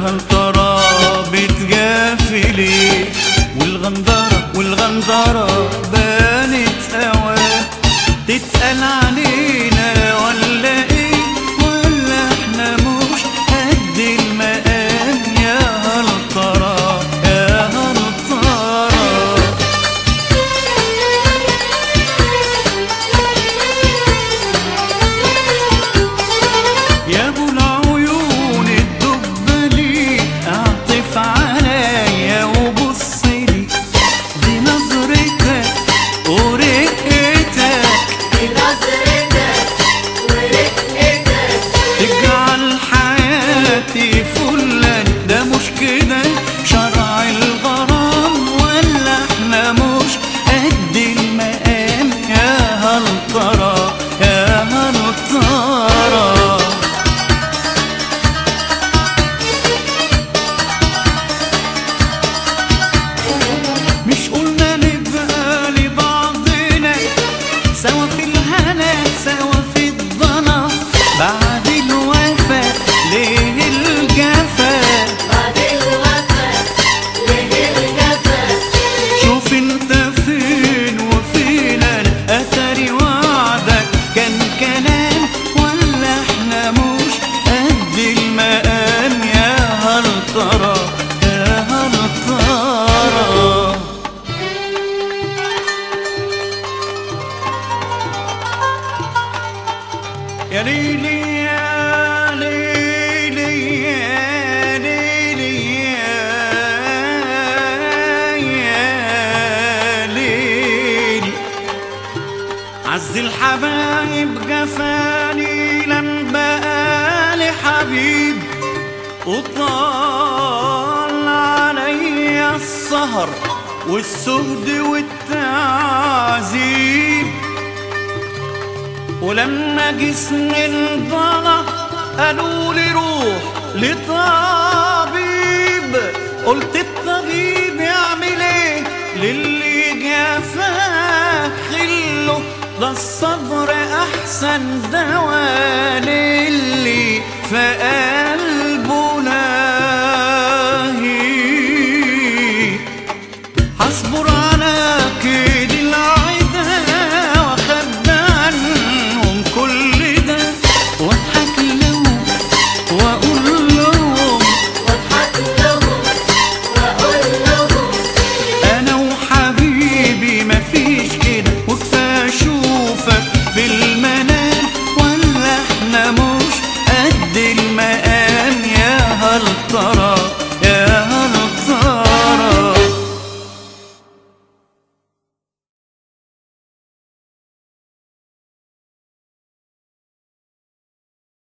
هل ترى بتجافي ليه والغندرة والغندرة بانت هوا تتقال علينا ولا ايه ولا احنا مش قد المقام يا هل ترى يا هل ترى يا ابو العيون الدبلي اعطف عليا وبص لي دي نظرتك ورقتك بنظرتك ورقتك تجعل حياتي فلا ده مش كده شرع الغرام ولا احنا مش قد المقام يا هل ترى يا هل ترى مش قلنا نبقى لبعضنا سوا في الهنا سوا في الضنا بعد الوفا ليه الجفا بعد الوفا ليه الجفا شوف انت فين وفين انا اتاري وعدك كان كلام ولا احنا مش قد المقام يا هل ترى يا هل ترى يا ليلي يا ليلي يا ليلي يا- يا ليلي عز الحبايب جفاني لم بقالي حبيب وطال علي السهر والسهد والتعذيب ولما جسمي انضلع قالوا لي روح لطبيب قلت الطبيب يعمل ايه للي جافاه خله ده الصبر احسن دواء للي فقال